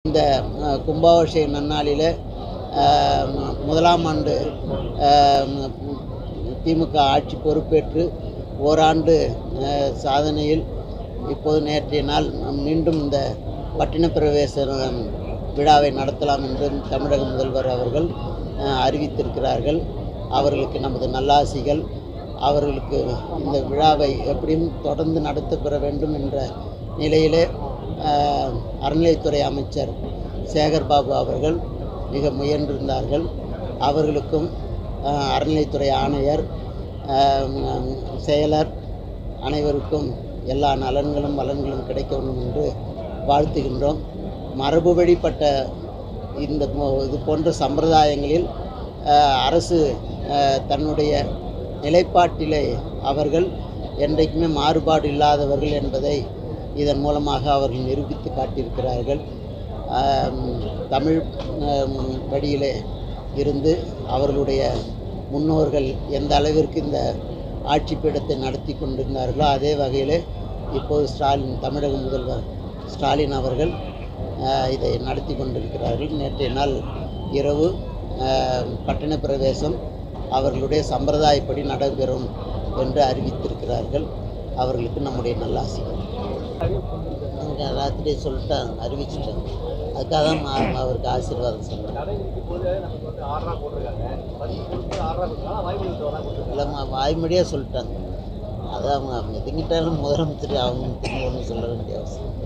இந்த அஹ், கும்பாபிஷேக நன்னாளில் அஹ், மு- முதலாம் ஆண்டு அஹ், மு- திமுக ஆட்சி பொறுப்பேற்று ஓராண்டு அஹ், சாதனையில் இப்போது நேற்றைய நாள் மீண்டும் இந்த பட்டின பிரவேச விழாவை நடத்தலாம் என்று தமிழக முதல்வர் அவர்கள் அஹ், அறிவித்திருக்கிறார்கள் அவர்களுக்கு நமது நல்லாசிகள் அவர்களுக்கு இந்த விழாவை எப்படியும் தொடர்ந்து நடத்தப்பெற வேண்டும் என்ற நிலையிலே அஹ், அறநிலைத்துறை அமைச்சர் சேகர்பாபு அவர்கள் மிக முயன்றிருந்தார்கள் அவர்களுக்கும் அஹ், அறநிலைத்துறை ஆணையர் அஹ், செயலர் அனைவருக்கும் எல்லா நலன்களும் வளன்களும் கிடைக்க வேண்டும் என்று வாழ்த்துகின்றோம் மரபு வழிப்பட்ட இந்த மோ- இது போன்ற சம்பிரதாயங்களில் அஹ், அரசு அஹ், தன்னுடைய நிலைப்பாட்டிலே அவர்கள் என்றைக்குமே மாறுபாடு இல்லாதவர்கள் என்பதை இதன் மூலமாக அவர்கள் நிரூபித்து காட்டியிருக்கிறார்கள் ஆம், தமிழ் ஆம், வழியிலே இருந்து அவர்களுடைய முன்னோர்கள் எந்த அளவிற்கு இந்த ஆட்சி பீடத்தை நடத்தி கொண்டிருந்தார்களோ அதே வகையிலே இப்போது ஸ்டாலின் தமிழக முதல்வர் ஸ்டாலின் அவர்கள் ஆஹ், இதை நடத்தி கொண்டிருக்கிறார்கள் நேற்றைய நாள் இரவு ஆஹ், பட்டண பிரவேசம் அவர்களுடைய சம்பிரதாயப்படி நடைபெறும் என்று அறிவித்திருக்கிறார்கள் அவர்களுக்கு நம்முடைய நல்லாசிகள் அங்கே ராத்திரி சொல்லிட்டாங்க அறிவிச்சிட்டாங்க அதுக்காக தான் மா- அவருக்கு ஆசீர்வாதம் சொல்கிறேன் நடைமுறைக்கு போது நமக்கு வந்து ஆர்டரா போட்டிருக்காங்க பதிவு கொடுத்து ஆர்டரா கொடுத்தாலும் வாய்மொழி தவறா கொடுத்துருக்காங்க இல்லைம்மா வாய்மொழியாக சொல்லிட்டாங்க அதான் அவங்க அவங்க எதுங்கிட்டாலும் முதலமைச்சர் அவங்க திரும்ப ஒன்றும் சொல்ல வேண்டிய அவசியம்